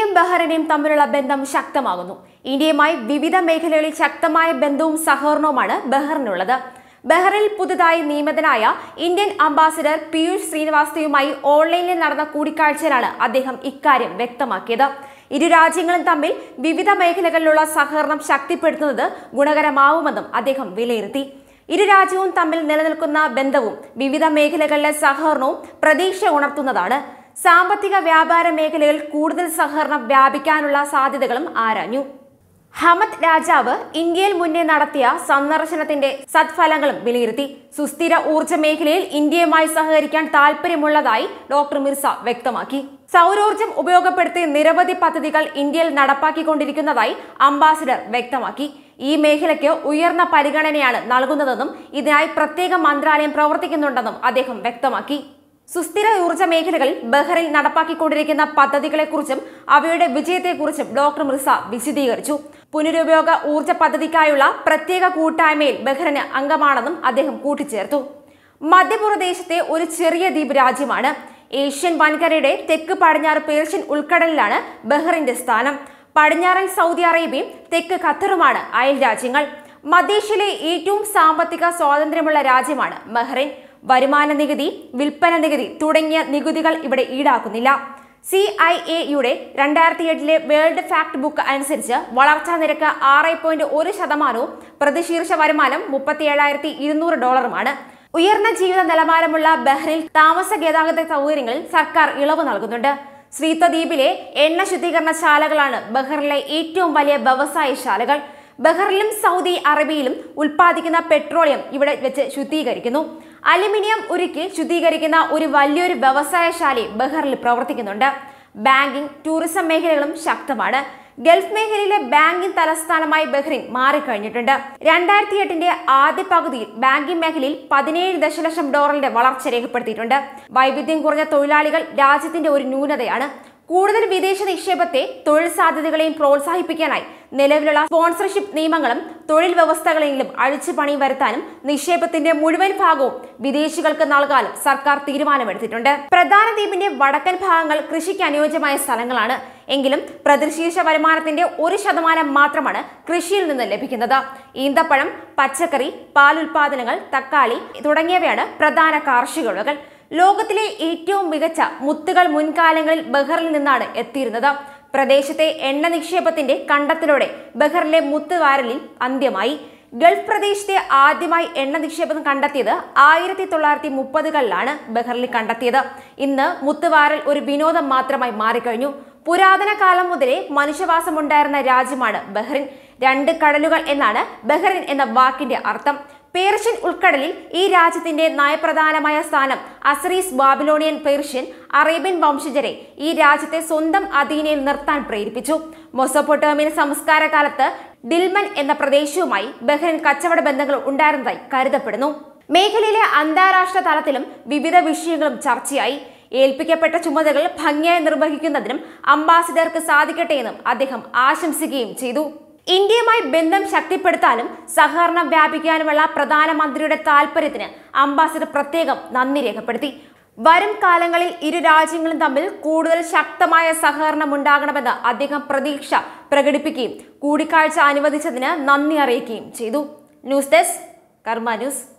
ഇന്ത്യയും ബഹ്റൈനും തമ്മിലുള്ള ബന്ധം ശക്തമാകുന്നു ഇന്ത്യയുമായി വിവിധ മേഖലകളിൽ ശക്തമായ ബന്ധവും സഹകരണവുമാണ് ബഹ്റിനുള്ളത് ബഹ്റിനിൽ പുതുതായി നിയമിതനായ ഇന്ത്യൻ അംബാസിഡർ പീയൂഷ് ശ്രീനിവാസതയുമായി ഓൺലൈനിൽ നടന്ന കൂടിക്കാഴ്ചയിലാണ് അദ്ദേഹം ഇക്കാര്യം വ്യക്തമാക്കിയത് ഇരു രാജ്യങ്ങളും തമ്മിൽ വിവിധ മേഖലകളിലുള്ള സഹകരണം ശക്തിപ്പെടുത്തുന്നത് ഗുണകരമാവുമെന്നും അദ്ദേഹം വിലയിരുത്തി ഇരു രാജ്യവും തമ്മിൽ നിലനിൽക്കുന്ന ബന്ധവും വിവിധ മേഖലകളിലെ സഹകരണവും പ്രതീക്ഷ ഉണർത്തുന്നതാണ് സാമ്പത്തിക വ്യാപാര മേഖലയിൽ കൂടുതൽ സഹകരണം വ്യാപിക്കാനുള്ള സാധ്യതകളും ആരാഞ്ഞു ഹമദ് രാജാവ് ഇന്ത്യയിൽ മുന്നേ നടത്തിയ സന്ദർശനത്തിന്റെ സത്ഫലങ്ങളും വിലയിരുത്തി സുസ്ഥിര ഊർജ്ജ മേഖലയിൽ ഇന്ത്യയുമായി സഹകരിക്കാൻ താൽപ്പര്യമുള്ളതായി ഡോക്ടർ മിർസ വ്യക്തമാക്കി സൗരോർജ്ജം ഉപയോഗപ്പെടുത്തി നിരവധി പദ്ധതികൾ ഇന്ത്യയിൽ നടപ്പാക്കിക്കൊണ്ടിരിക്കുന്നതായി അംബാസിഡർ വ്യക്തമാക്കി ഈ മേഖലയ്ക്ക് ഉയർന്ന പരിഗണനയാണ് നൽകുന്നതെന്നും ഇതിനായി പ്രത്യേക മന്ത്രാലയം പ്രവർത്തിക്കുന്നുണ്ടെന്നും അദ്ദേഹം വ്യക്തമാക്കി സുസ്ഥിര ഊർജ്ജ മേഖലകളിൽ ബഹ്റിൻ നടപ്പാക്കിക്കൊണ്ടിരിക്കുന്ന പദ്ധതികളെക്കുറിച്ചും അവയുടെ വിജയത്തെക്കുറിച്ചും ഡോക്ടർ മിർസ വിശദീകരിച്ചു പുനരുപയോഗ ഊർജ്ജ പദ്ധതിക്കായുള്ള പ്രത്യേക കൂട്ടായ്മയിൽ ബഹ്റിന് അംഗമാണെന്നും അദ്ദേഹം കൂട്ടിച്ചേർത്തു മധ്യപൂർവ്വദേശത്തെ ഒരു ചെറിയ ദ്വീപ് രാജ്യമാണ് ഏഷ്യൻ വൻകരയുടെ തെക്ക് പടിഞ്ഞാറ് പേർഷ്യൻ ഉൾക്കടലിലാണ് ബഹ്റിന്റെ സ്ഥാനം പടിഞ്ഞാറൻ സൗദി അറേബ്യയും തെക്ക് ഖത്തറുമാണ് അയൽ രാജ്യങ്ങൾ മധ്യേഷ്യയിലെ ഏറ്റവും സാമ്പത്തിക സ്വാതന്ത്ര്യമുള്ള രാജ്യമാണ് ബഹ്റൈൻ വരുമാന നികുതി വിൽപ്പന നികുതി തുടങ്ങിയ നികുതികൾ ഇവിടെ ഈടാക്കുന്നില്ല സി ഐ എയുടെ രണ്ടായിരത്തി എട്ടിലെ വേൾഡ് ഫാക്ട് ബുക്ക് അനുസരിച്ച് വളർച്ചാ നിരക്ക് ആറ് പോയിന്റ് ഒരു ശതമാനവും പ്രതിശീർഷ വരുമാനം മുപ്പത്തി ഏഴായിരത്തി ഇരുന്നൂറ് ഡോളറുമാണ് ഉയർന്ന ജീവിത നിലവാരമുള്ള ബഹ്റിൻ താമസ ഗതാഗത സൗകര്യങ്ങളിൽ സർക്കാർ ഇളവ് നൽകുന്നുണ്ട് ശ്രീത്വദ്വീപിലെ എണ്ണ ശുദ്ധീകരണ ശാലകളാണ് ബഹ്റിനിലെ ഏറ്റവും വലിയ വ്യവസായശാലകൾ ബഹ്റിലും സൗദി അറേബ്യയിലും ഉൽപ്പാദിക്കുന്ന പെട്രോളിയം ഇവിടെ വെച്ച് ശുദ്ധീകരിക്കുന്നു അലുമിനിയം ഉരുക്കി ശുദ്ധീകരിക്കുന്ന ഒരു വലിയൊരു വ്യവസായശാലയും ബഹ്റിൽ പ്രവർത്തിക്കുന്നുണ്ട് ബാങ്കിംഗ് ടൂറിസം മേഖലകളും ശക്തമാണ് ഗൾഫ് മേഖലയിലെ ബാങ്കിംഗ് തലസ്ഥാനമായി ബഹ്റിൻ മാറിക്കഴിഞ്ഞിട്ടുണ്ട് രണ്ടായിരത്തി എട്ടിന്റെ ആദ്യ പകുതിയിൽ ബാങ്കിംഗ് മേഖലയിൽ പതിനേഴ് ദശലക്ഷം ഡോളറിന്റെ വളർച്ച രേഖപ്പെടുത്തിയിട്ടുണ്ട് വൈവിധ്യം കുറഞ്ഞ തൊഴിലാളികൾ രാജ്യത്തിന്റെ ഒരു ന്യൂനതയാണ് കൂടുതൽ വിദേശ നിക്ഷേപത്തെ തൊഴിൽ സാധ്യതകളെയും പ്രോത്സാഹിപ്പിക്കാനായി നിലവിലുള്ള സ്പോൺസർഷിപ്പ് നിയമങ്ങളും തൊഴിൽ വ്യവസ്ഥകളെങ്കിലും അഴിച്ചുപണി വരുത്താനും നിക്ഷേപത്തിന്റെ മുഴുവൻ ഭാഗവും വിദേശികൾക്ക് നൽകാനും സർക്കാർ തീരുമാനമെടുത്തിട്ടുണ്ട് പ്രധാന ദ്വീപിന്റെ വടക്കൻ ഭാഗങ്ങൾ കൃഷിക്ക് അനുയോജ്യമായ സ്ഥലങ്ങളാണ് എങ്കിലും പ്രതിശീർഷ വരുമാനത്തിന്റെ ഒരു ശതമാനം മാത്രമാണ് കൃഷിയിൽ നിന്ന് ലഭിക്കുന്നത് ഈന്തപ്പഴം പച്ചക്കറി പാലുൽപാദനങ്ങൾ തക്കാളി തുടങ്ങിയവയാണ് പ്രധാന കാർഷിക വിളകൾ ലോകത്തിലെ ഏറ്റവും മികച്ച മുത്തുകൾ മുൻകാലങ്ങളിൽ ബഹറിൽ നിന്നാണ് എത്തിയിരുന്നത് പ്രദേശത്തെ എണ്ണ നിക്ഷേപത്തിന്റെ കണ്ടെത്തലോടെ ബഹറിലെ മുത്തുവാരലിൽ അന്ത്യമായി ഗൾഫ് പ്രദേശത്തെ ആദ്യമായി എണ്ണ നിക്ഷേപം കണ്ടെത്തിയത് ആയിരത്തി തൊള്ളായിരത്തി മുപ്പതുകളിലാണ് ബഹറിൽ കണ്ടെത്തിയത് ഇന്ന് മുത്തുവാരൽ ഒരു വിനോദം മാത്രമായി മാറിക്കഴിഞ്ഞു പുരാതന കാലം മുതലേ മനുഷ്യവാസമുണ്ടായിരുന്ന രാജ്യമാണ് ബഹ്റിൻ രണ്ട് കടലുകൾ എന്നാണ് ബഹ്റിൻ എന്ന വാക്കിന്റെ അർത്ഥം പേർഷ്യൻ ഉൾക്കടലിൽ ഈ രാജ്യത്തിന്റെ നയപ്രധാനമായ സ്ഥാനം അസറീസ് ബാബിലോണിയൻ പേർഷ്യൻ അറേബ്യൻ വംശജരെ ഈ രാജ്യത്തെ സ്വന്തം അധീനയിൽ നിർത്താൻ പ്രേരിപ്പിച്ചു മൊസപ്പൊട്ടോമിയൻ സംസ്കാര കാലത്ത് ഡിൽമൻ എന്ന പ്രദേശവുമായി ബഹ്റിൻ കച്ചവട ബന്ധങ്ങൾ ഉണ്ടായിരുന്നതായി കരുതപ്പെടുന്നു മേഖലയിലെ അന്താരാഷ്ട്ര തലത്തിലും വിവിധ വിഷയങ്ങളും ചർച്ചയായി ഏൽപ്പിക്കപ്പെട്ട ചുമതലകൾ ഭംഗിയായി നിർവഹിക്കുന്നതിനും അംബാസിഡർക്ക് സാധിക്കട്ടെ എന്നും അദ്ദേഹം ആശംസിക്കുകയും ചെയ്തു ഇന്ത്യയുമായി ബന്ധം ശക്തിപ്പെടുത്താനും സഹകരണം വ്യാപിക്കാനുമുള്ള പ്രധാനമന്ത്രിയുടെ താൽപര്യത്തിന് അംബാസിഡർ പ്രത്യേകം നന്ദി രേഖപ്പെടുത്തി വരും കാലങ്ങളിൽ ഇരു രാജ്യങ്ങളും തമ്മിൽ കൂടുതൽ ശക്തമായ സഹകരണം ഉണ്ടാകണമെന്ന് അദ്ദേഹം പ്രതീക്ഷ പ്രകടിപ്പിക്കുകയും കൂടിക്കാഴ്ച അനുവദിച്ചതിന് നന്ദി അറിയിക്കുകയും ചെയ്തു ന്യൂസ് ഡെസ്ക് കർമ്മ ന്യൂസ്